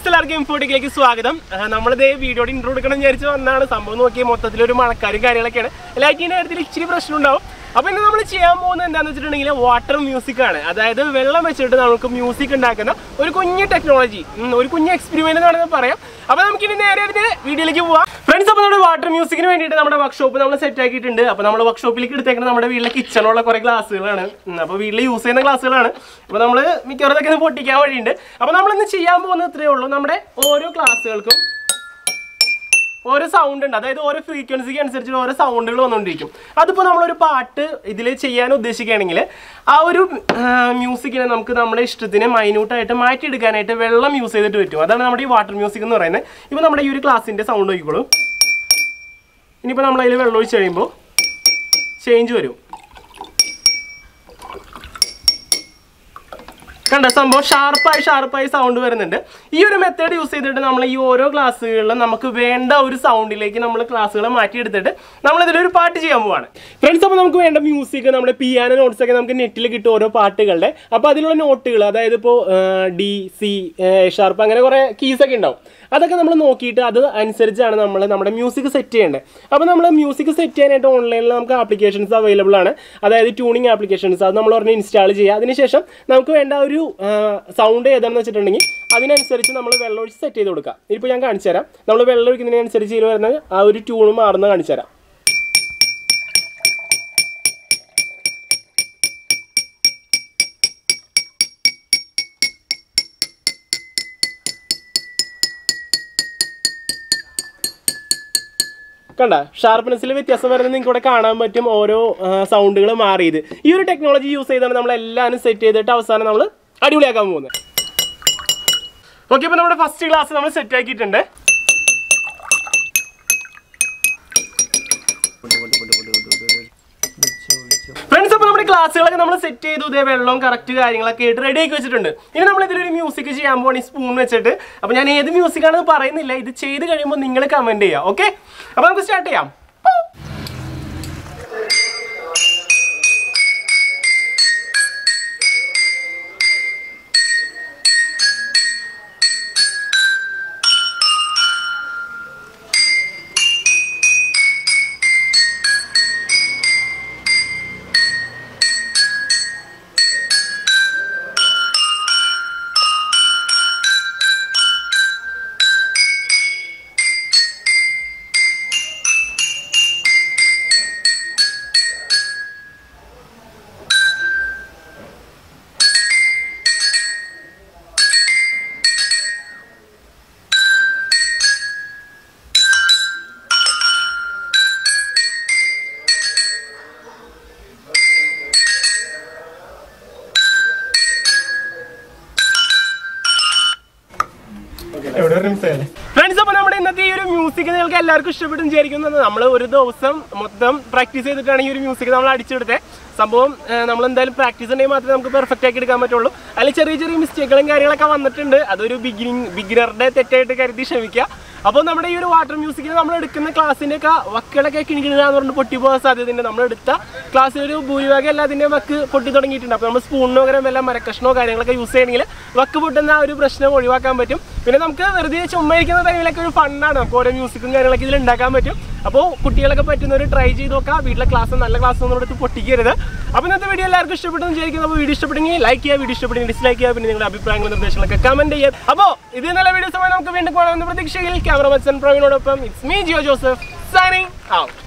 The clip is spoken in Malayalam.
ഫ്രണ്ട്സ് എല്ലാവർക്കും ഇൻഫോട്ടിക്കിലേക്ക് സ്വാഗതം ആ, നമ്മളിത് വീഡിയോയുടെ ഇൻട്രോ എടുക്കണം വിചാരിച്ച് വന്നാണ് സംഭവം നോക്കി മൊത്തത്തിൽ ഒരു മഴക്കാരും കാര്യങ്ങളൊക്കെയാണ് ലൈറ്റിന്റെ കാര്യത്തിൽ ഇച്ചിരി പ്രശ്നം ഉണ്ടാവും അപ്പൊ ഇന്ന് നമ്മൾ ചെയ്യാൻ പോകുന്നത് എന്താണെന്ന് വെച്ചിട്ടുണ്ടെങ്കിൽ വാട്ടർ മ്യൂസിക് ആണ് അതായത് വെള്ളം വെച്ചിട്ട് നമുക്ക് മ്യൂസിക് ഉണ്ടാക്കുന്ന ഒരു കുഞ്ഞ് ടെക്നോളജി ഒരു കുഞ്ഞ് എക്സ്പെരിമെന്റ് എന്നാണെന്ന് പറയാം അപ്പൊ നമുക്ക് ഇനി നേരെ അതിന്റെ വീഡിയോയിലേക്ക് പോവാം ഫ്രണ്ട്സ് അപ്പോൾ നമ്മുടെ വാട്ടർ മ്യൂസിക്കിന് വേണ്ടിയിട്ട് നമ്മുടെ വർക്ക്ഷോപ്പ് നമ്മൾ സെറ്റ് ആക്കിയിട്ടുണ്ട് അപ്പോൾ നമ്മൾ വർക്ക്ഷോപ്പിലേക്ക് എടുത്തേക്കുന്നത് നമ്മുടെ വീട്ടിലെ കിച്ചണുള്ള കുറേ ഗ്ലാസ്സുകളാണ് അപ്പോൾ വീട്ടിൽ യൂസ് ചെയ്യുന്ന ഗ്ലാസ്സുകളാണ് അപ്പോൾ നമ്മൾ മിക്കവാറും ഇതൊക്കെ ഒന്ന് പൊട്ടിക്കാൻ വഴിയുണ്ട് അപ്പോൾ നമ്മളിന്ന് ചെയ്യാൻ പോകുന്നത് ഇത്രയേ ഉള്ളൂ നമ്മുടെ ഓരോ ഗ്ലാസ്സുകൾക്കും ഓരോ സൗണ്ട് ഉണ്ട് അതായത് ഓരോ ഫ്രീക്വൻസിക്ക് അനുസരിച്ച് ഓരോ സൗണ്ടുകൾ വന്നുകൊണ്ടിരിക്കും അതിപ്പോൾ നമ്മളൊരു പാട്ട് ഇതിൽ ചെയ്യാൻ ഉദ്ദേശിക്കുകയാണെങ്കിൽ ആ ഒരു മ്യൂസിക്കിനെ നമുക്ക് നമ്മുടെ ഇഷ്ടത്തിന് മൈന്യൂട്ടായിട്ട് മാറ്റിയെടുക്കാനായിട്ട് വെള്ളം യൂസ് ചെയ്തിട്ട് പറ്റും അതാണ് നമ്മുടെ ഈ വാട്ടർ മ്യൂസിക് എന്ന് പറയുന്നത് ഇപ്പോൾ നമ്മുടെ ഈ ഒരു ക്ലാസ്സിൻ്റെ സൗണ്ട് നോക്കിക്കോളൂ ഇനിയിപ്പോൾ നമ്മൾ അതിൽ വെള്ളം ഒഴിച്ച് കഴിയുമ്പോൾ ചേഞ്ച് വരും കണ്ട സംഭവം ഷാർപ്പായി ഷാർപ്പായി സൗണ്ട് വരുന്നുണ്ട് ഈ ഒരു മെത്തേഡ് യൂസ് ചെയ്തിട്ട് നമ്മൾ ഈ ഓരോ ക്ലാസ്സുകളിലും നമുക്ക് വേണ്ട ഒരു സൗണ്ടിലേക്ക് നമ്മൾ ക്ലാസ്സുകളെ മാറ്റിയെടുത്തിട്ട് നമ്മൾ ഇതിലൊരു പാട്ട് ചെയ്യാൻ പോവാണ് ഫ്രണ്ട്സ് അപ്പോൾ നമുക്ക് വേണ്ട മ്യൂസിക് നമ്മുടെ പിയാനോ നോട്ട്സ് ഒക്കെ നമുക്ക് നെറ്റിൽ കിട്ടും ഓരോ പാട്ടുകളുടെ അപ്പോൾ അതിലുള്ള നോട്ടുകൾ അതായത് ഇപ്പോൾ ഡി സി ഷാർപ്പ് അങ്ങനെ കുറേ കീസ് ഒക്കെ ഉണ്ടാവും അതൊക്കെ നമ്മൾ നോക്കിയിട്ട് അത് അനുസരിച്ചാണ് നമ്മൾ നമ്മുടെ മ്യൂസിക് സെറ്റ് ചെയ്യേണ്ടത് അപ്പോൾ നമ്മൾ മ്യൂസിക് സെറ്റ് ചെയ്യാനായിട്ട് ഓൺലൈനിൽ നമുക്ക് ആപ്ലിക്കേഷൻസ് അവൈലബിൾ ആണ് അതായത് ട്യൂണിങ് ആപ്ലിക്കേഷൻസ് അത് നമ്മൾ പറഞ്ഞ് ഇൻസ്റ്റാൾ ചെയ്യുക അതിനുശേഷം നമുക്ക് വേണ്ട ഒരു സൗണ്ട് ഏതാണെന്ന് വെച്ചിട്ടുണ്ടെങ്കിൽ അതിനനുസരിച്ച് നമ്മൾ വെള്ളം ഒഴിച്ച് സെറ്റ് ചെയ്ത് കൊടുക്കുക ഇപ്പോൾ ഞാൻ കാണിച്ചു തരാം നമ്മൾ വെള്ളം ഒഴിക്കുന്നതിനനുസരിച്ച് ഇതിൽ വരുന്ന ആ ഒരു ട്യൂൺ മാറുന്ന കാണിച്ചു തരാം കണ്ട ഷാർപ്നെസ്സിൽ വ്യത്യാസം വരുന്നത് നിങ്ങൾക്ക് ഇവിടെ കാണാൻ പറ്റും ഓരോ സൗണ്ടുകൾ മാറിയത് ഈ ഒരു ടെക്നോളജി യൂസ് ചെയ്താണ് നമ്മൾ എല്ലാവരും സെറ്റ് ചെയ്തിട്ട് അവസാനം നമ്മൾ അടിപൊളിയാക്കാൻ പോകുന്നത് ഓക്കെ അപ്പോൾ നമ്മുടെ ഫസ്റ്റ് ക്ലാസ് നമ്മൾ സെറ്റ് ആക്കിയിട്ടുണ്ട് ഫ്രണ്ട്സ് അപ്പോൾ നമ്മുടെ ക്ലാസ്സുകളൊക്കെ നമ്മൾ സെറ്റ് ചെയ്തു ഇതേ വെള്ളവും കറക്റ്റ് കാര്യങ്ങളൊക്കെ ആയിട്ട് റെഡി ആക്കി വെച്ചിട്ടുണ്ട് ഇനി നമ്മൾ ഇതിലൊരു മ്യൂസിക് ചെയ്യാൻ പോകണം ഈ സ്പൂൺ വെച്ചിട്ട് അപ്പോൾ ഞാൻ ഏത് മ്യൂസിക് ആണെന്ന് പറയുന്നില്ല ഇത് ചെയ്ത് കഴിയുമ്പോൾ നിങ്ങൾ കമൻറ്റ് ചെയ്യാം ഓക്കെ അപ്പോൾ നമുക്ക് സ്റ്റാർട്ട് ചെയ്യാം ഫ്രണ്ട്സ് അപ്പോൾ നമ്മുടെ ഇന്നത്തെ ഈ ഒരു മ്യൂസിക് നിങ്ങൾക്ക് എല്ലാവർക്കും ഇഷ്ടപ്പെടും വിചാരിക്കുന്നത് നമ്മൾ ഒരു ദിവസം മൊത്തം പ്രാക്ടീസ് ചെയ്തിട്ടാണ് ഈ ഒരു മ്യൂസിക് നമ്മൾ അടിച്ചെടുത്തത് സംഭവം നമ്മൾ എന്തായാലും പ്രാക്ടീസ് ഉണ്ടെങ്കിൽ മാത്രമേ നമുക്ക് പെർഫെക്റ്റ് ആക്കി എടുക്കാൻ പറ്റുള്ളൂ അതിൽ ചെറിയ ചെറിയ മിസ്റ്റേക്കുകളും കാര്യങ്ങളൊക്കെ വന്നിട്ടുണ്ട് അതൊരു ബിഗിനിങ് ബിഗിനറുടെ തെറ്റായിട്ട് കരുതി ക്ഷമിക്കുക അപ്പോൾ നമ്മുടെ ഈ ഒരു വാട്ടർ മ്യൂസിക്കിൽ നമ്മൾ എടുക്കുന്ന ക്ലാസ്സിൻ്റെ ഒക്കെ വക്കുകളൊക്കെ കിണിക്കിണെന്ന് പറഞ്ഞ് പൊട്ടിപ്പോകാൻ സാധ്യതയുണ്ട് നമ്മൾ എടുത്ത ക്ലാസ്സിൽ ഒരു ഭൂരിഭാഗം എല്ലാത്തിൻ്റെ വക്ക് പൊട്ടി തുടങ്ങിയിട്ടുണ്ട് അപ്പോൾ നമ്മൾ സ്പൂണിനോ പകരം വല്ല മരക്കഷ്ണോ കാര്യങ്ങളൊക്കെ യൂസ് ചെയ്യണമെങ്കിൽ വക്ക് പൊട്ടുന്ന ആ ഒരു പ്രശ്നം ഒഴിവാക്കാൻ പറ്റും പിന്നെ നമുക്ക് വെറുതെ ചുമ്മാ ഇരിക്കുന്ന ടൈമിലൊക്കെ ഒരു ഫണ്ണാണ് നമുക്ക് ഓരോ മ്യൂസിക്കും കാര്യങ്ങളൊക്കെ ഇതിൽ ഉണ്ടാക്കാൻ പറ്റും അപ്പോൾ കുട്ടികളൊക്കെ പറ്റുന്നവർ ട്രൈ ചെയ്ത് നോക്കാം വീട്ടിലെ ക്ലാസ് നല്ല ക്ലാസ് ഒന്നും എടുത്ത് പൊട്ടിക്കരുത് അപ്പോൾ ഇന്നത്തെ വീഡിയോ എല്ലാവർക്കും ഇഷ്ടപ്പെട്ടെന്ന് വിചാരിക്കുന്നു അപ്പോൾ വീഡിയോ ഇഷ്ടപ്പെടുമെങ്കിൽ ലൈക്ക് ചെയ്യുക വീഡിയോ ഇഷ്ടപ്പെടുമെങ്കിൽ ഡിസ്ലൈക്ക് ചെയ്യുക പിന്നെ നിങ്ങളുടെ അഭിപ്രായങ്ങളും നിർദ്ദേശങ്ങളൊക്കെ കമന്റ് ചെയ്യുക അപ്പോൾ ഇത് നല്ല വീഡിയോസുമായി നമുക്ക് വീണ്ടും കാണാമെന്ന പ്രതീക്ഷയിൽ ക്യാമറ മത്സൻ പ്രവീണോടൊപ്പം it's me Geo Joseph signing out